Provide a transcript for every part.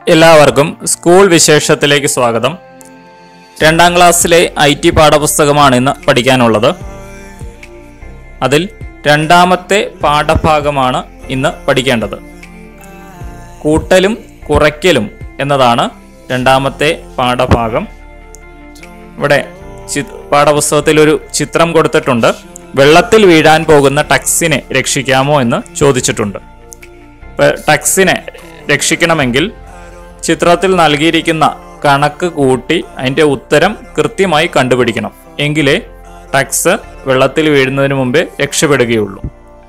എല്ലാവർക്കും സ്കൂൾ വിശേഷത്തിലേക്ക് സ്വാഗതം രണ്ടാം ക്ലാസ്സിലെ ഐ ടി പാഠപുസ്തകമാണ് ഇന്ന് പഠിക്കാനുള്ളത് അതിൽ രണ്ടാമത്തെ പാഠഭാഗമാണ് ഇന്ന് പഠിക്കേണ്ടത് കൂട്ടലും കുറയ്ക്കലും എന്നതാണ് രണ്ടാമത്തെ പാഠഭാഗം ഇവിടെ ചി- പാഠപുസ്തകത്തിൽ ഒരു ചിത്രം കൊടുത്തിട്ടുണ്ട് വെള്ളത്തിൽ വീഴാൻ പോകുന്ന ടക്സിനെ രക്ഷിക്കാമോ എന്ന് ചോദിച്ചിട്ടുണ്ട് ഇപ്പൊ ടക്സിനെ രക്ഷിക്കണമെങ്കിൽ ചിത്രത്തിൽ നൽകിയിരിക്കുന്ന കണക്ക് കൂട്ടി അതിന്റെ ഉത്തരം കൃത്യമായി കണ്ടുപിടിക്കണം എങ്കിലേ ടക്സ് വെള്ളത്തിൽ വീഴുന്നതിന് മുമ്പേ രക്ഷപ്പെടുകയുള്ളൂ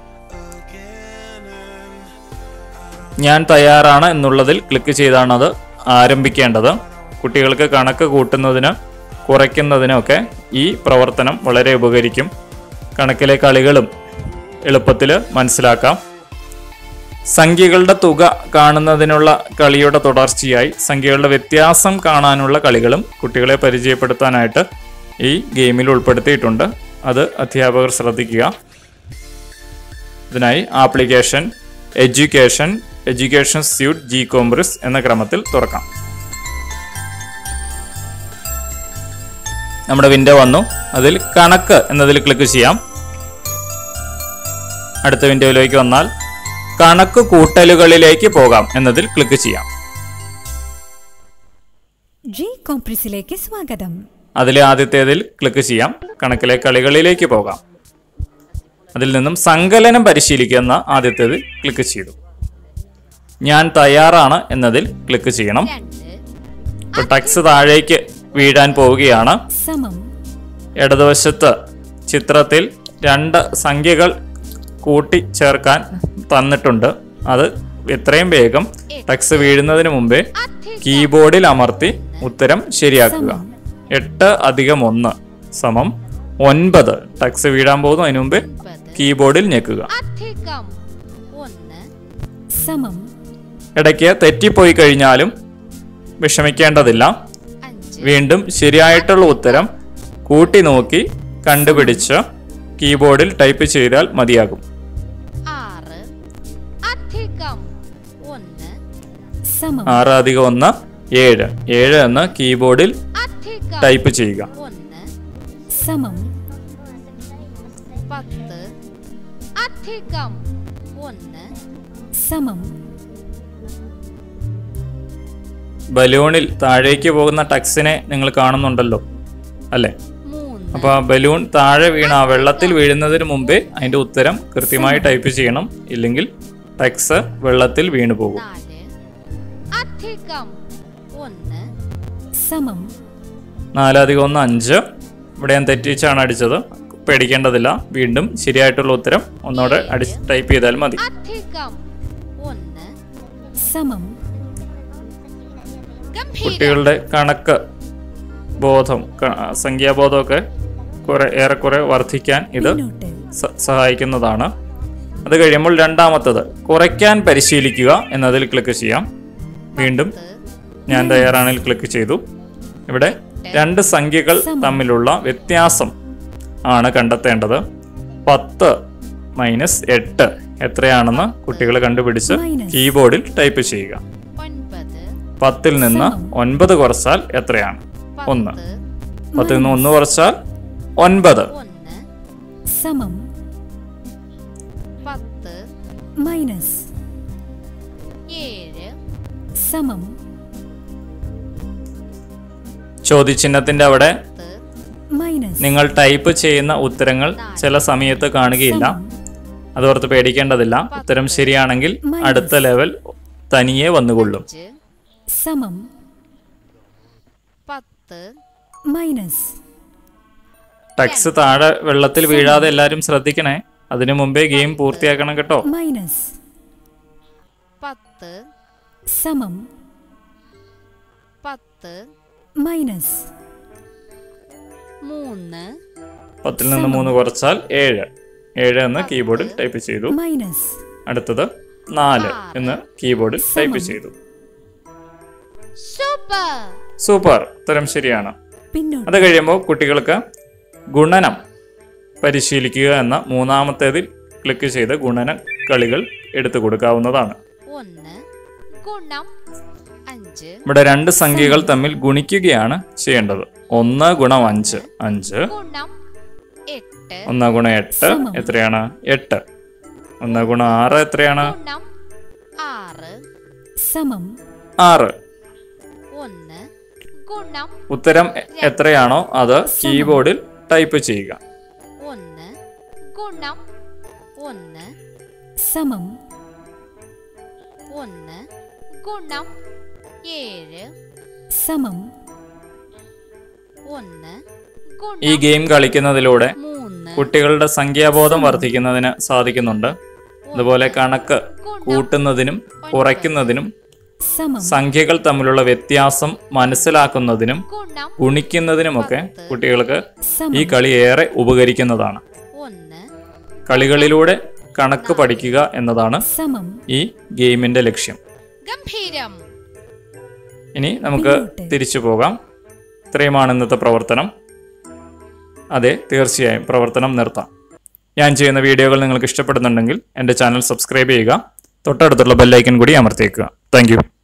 ഞാൻ തയ്യാറാണ് എന്നുള്ളതിൽ ക്ലിക്ക് ചെയ്താണ് അത് ആരംഭിക്കേണ്ടത് കുട്ടികൾക്ക് കണക്ക് കൂട്ടുന്നതിന് കുറയ്ക്കുന്നതിനൊക്കെ ഈ പ്രവർത്തനം വളരെ ഉപകരിക്കും കണക്കിലെ കളികളും എളുപ്പത്തിൽ മനസ്സിലാക്കാം സംഖ്യകളുടെ തുക കാണുന്നതിനുള്ള കളിയുടെ തുടർച്ചയായി സംഖ്യകളുടെ വ്യത്യാസം കാണാനുള്ള കളികളും കുട്ടികളെ പരിചയപ്പെടുത്താനായിട്ട് ഈ ഗെയിമിൽ ഉൾപ്പെടുത്തിയിട്ടുണ്ട് അത് അധ്യാപകർ ശ്രദ്ധിക്കുക ഇതിനായി application education education suite G Compris എന്ന ക്രമത്തിൽ തുറക്കാം നമ്മുടെ വിൻഡോ വന്നു അതിൽ കണക്ക് എന്നതിൽ ക്ലിക്ക് ചെയ്യാം അടുത്ത വിൻഡോയിലേക്ക് വന്നാൽ കണക്ക് കൂട്ടലുകളിലേക്ക് പോകാം എന്നതിൽ ക്ലിക്ക് ചെയ്യാം ജി കോംപ്രസിലേക്ക് സ്വാഗതം അതിലെ ആദ്യത്തേതിൽ ക്ലിക്ക് ചെയ്യാം കണക്കിലെ കളികളിലേക്ക് പോകാം അതിൽ നിന്നും സങ്കലനം പരിശീലിക്കുന്ന ആദ്യത്തേതിൽ ക്ലിക്ക് ചെയ്തു ഞാൻ തയ്യാറാണ് എന്നതിൽ ക്ലിക്ക് ചെയ്യണം ഇപ്പൊ ടക്സ് താഴേക്ക് വീഴാൻ പോവുകയാണ് സമം ഇടതുവശത്ത് ചിത്രത്തിൽ രണ്ട് സംഖ്യകൾ കൂട്ടി ചേർക്കാൻ തന്നിട്ടുണ്ട് അത് എത്രയും വേഗം ടക്സ് വീഴുന്നതിന് മുമ്പേ കീബോർഡിൽ അമർത്തി ഉത്തരം ശരിയാക്കുക എട്ട് അധികം ഒന്ന് സമം ഒൻപത് ടക്സ് വീഴാൻ പോകുന്നു അതിനു മുമ്പേ കീബോർഡിൽ ഞെക്കുക അധികം ഒന്ന് സമം ഇടയ്ക്ക് തെറ്റിപ്പോയി കഴിഞ്ഞാലും വിഷമിക്കേണ്ടതില്ല അഞ്ച് വീണ്ടും ശരിയായിട്ടുള്ള ഉത്തരം കൂട്ടി നോക്കി കണ്ടുപിടിച്ച് കീബോർഡിൽ ടൈപ്പ് ചെയ്താൽ മതിയാകും ആറ് അധികം ഒന്ന് സമം ആറ് അധികം ഒന്ന് ഏഴ് ഏഴ് എന്ന് കീബോർഡിൽ അധികം ടൈപ്പ് ചെയ്യുക ഒന്ന് സമം പത്ത് അധികം ഒന്ന് സമം ബലൂണിൽ താഴേക്ക് പോകുന്ന ടക്സിനെ നിങ്ങൾ കാണുന്നുണ്ടല്ലോ അല്ലേ മൂന്ന് അപ്പോൾ ആ ബലൂൺ താഴെ വീണ ആ വെള്ളത്തിൽ വീഴുന്നതിന് മുമ്പേ അതിന്റെ ഉത്തരം കൃത്യമായി ടൈപ്പ് ചെയ്യണം ഇല്ലെങ്കിൽ ടക്സ് വെള്ളത്തിൽ വീണു പോകും നാല് അധികം ഒന്ന് സമം നാലധികം ഒന്ന് അഞ്ച് ഇവിടെ ഞാൻ തെറ്റിച്ചാണ് അടിച്ചത് പേടിക്കേണ്ടതില്ല വീണ്ടും ശരിയായിട്ടുള്ള ഉത്തരം ഒന്നുകൂടെ അടി ടൈപ്പ് ചെയ്താൽ മതി അധികം ഒന്ന് സമം ഗംഭീരം കുട്ടികളുടെ കണക്ക് ബോധം ക- സംഖ്യാബോധമൊക്കെ കുറെ ഏറെക്കുറെ വർദ്ധിക്കാൻ ഇത് പിന്നോട്ട് സ- സഹായിക്കുന്നതാണ് അത് കഴിയുമ്പോൾ രണ്ടാമത്തത് കുറയ്ക്കാൻ പരിശീലിക്കുക എന്നതിൽ ക്ലിക്ക് ചെയ്യാം വീണ്ടും ഞാൻ തയ്യാറാണെങ്കിൽ ക്ലിക്ക് ചെയ്തു ഇവിടെ രണ്ട് സംഖ്യകൾ തമ്മിലുള്ള വ്യത്യാസം ആണ് കണ്ടെത്തേണ്ടത് പത്ത് മൈനസ് എട്ട് എത്രയാണെന്ന് കുട്ടികൾ കണ്ടുപിടിച്ച് Minus. കീബോർഡിൽ ടൈപ്പ് ചെയ്യുക ഒൻപത് പത്തിൽ നിന്ന് ഒൻപത് കുറച്ചാൽ എത്രയാണ് ഒന്ന് പത്ത് പത്തിൽ നിന്ന് ഒന്ന് കുറച്ചാൽ ഒൻപത് ഒന്ന് സമം പത്ത് മൈനസ് ഏഴ് സമം ചോദ്യചിഹ്നത്തിന്റെ അവിടെ പത്ത് മൈനസ് നിങ്ങൾ ടൈപ്പ് ചെയ്യുന്ന ഉത്തരങ്ങൾ ചില സമയത്ത് കാണുകയില്ല അതോർത്ത് പേടിക്കേണ്ടതില്ല ഉത്തരം ശരിയാണെങ്കിൽ അടുത്ത ലെവൽ തനിയെ വന്നുകൊള്ളും അഞ്ച് സമം പത്ത് മൈനസ് ടക്സ് താഴെ വെള്ളത്തിൽ വീഴാതെ എല്ലാവരും ശ്രദ്ധിക്കണേ അതിനു മുമ്പേ ഗെയിം പൂർത്തിയാക്കണം കേട്ടോ മൈനസ് പത്ത് സമം പത്ത് മൈനസ് മൂന്ന് പത്തിൽ നിന്ന് മൂന്ന് കുറച്ചാൽ ഏഴ് ഏഴ് എന്ന് കീബോർഡിൽ ടൈപ്പ് ചെയ്തു മൈനസ് അടുത്തത് നാല് എന്ന് കീബോർഡിൽ ടൈപ്പ് ചെയ്തു സൂപ്പർ സൂപ്പർ ഉത്തരം ശരിയാണ് പിന്നോട്ട് അത് കഴിയുമ്പോൾ കുട്ടികൾക്ക് ഗുണനം പരിശീലിക്കുക എന്ന മൂന്നാമത്തേതിൽ ക്ലിക്ക് ചെയ്ത് ഗുണന കളികൾ എടുത്തു കൊടുക്കാവുന്നതാണ് ഒന്ന് ഗുണം അഞ്ച് അഞ്ച് ഇവിടെ രണ്ട് സംഖ്യകൾ തമ്മിൽ ഗുണിക്കുകയാണ് ചെയ്യേണ്ടത് ഒന്ന് ഗുണം അഞ്ച് അഞ്ച് ഗുണം എട്ട് ഒന്ന് ഗുണം എട്ട് എത്രയാണ് എട്ട് ഒന്ന് ഗുണം ആറ് എത്രയാണ് ഗുണം ആറ് സമം ആറ് ഒന്ന് ഗുണം ഉത്തരം എ- എത്രയാണോ അത് കീബോർഡിൽ ടൈപ്പ് ചെയ്യുക ഒന്ന് ഗുണം ഒന്ന് സമം ഒന്ന് ഗുണം ഏഴ് സമം ഒന്ന് ഈ ഗുണം ഗെയിം കളിക്കുന്നതിലൂടെ മൂന്ന് കുട്ടികളുടെ സംഖ്യാബോധം വർദ്ധിക്കുന്നതിന് സാധിക്കുന്നുണ്ട് അതുപോലെ കണക്ക് കൂട്ടുന്നതിനും കുറയ്ക്കുന്നതിനും സമം സംഖ്യകൾ തമ്മിലുള്ള വ്യത്യാസം മനസ്സിലാക്കുന്നതിനും ഗുണം ഗുണിക്കുന്നതിനുമൊക്കെ കുട്ടികൾക്ക് ഈ സമം കളി ഏറെ ഉപകരിക്കുന്നതാണ് ഒന്ന് കളികളിലൂടെ കണക്ക് പഠിക്കുക എന്നതാണ് സമം ഈ ഗെയിമിന്റെ ലക്ഷ്യം ഗംഭീരം ഇനി നമുക്ക് തിരിച്ചു പോകാം ഇത്രയുമാണ് ഇന്നത്തെ പ്രവർത്തനം അതെ തീർച്ചയായും പ്രവർത്തനം നിർത്താം ഞാൻ ചെയ്യുന്ന വീഡിയോകൾ നിങ്ങൾക്ക് ഇഷ്ടപ്പെടുന്നുണ്ടെങ്കിൽ എൻ്റെ ചാനൽ സബ്സ്ക്രൈബ് ചെയ്യുക തൊട്ടടുത്തുള്ള ബെല്ലൈക്കൻ കൂടി അമർത്തിയേക്കുക താങ്ക്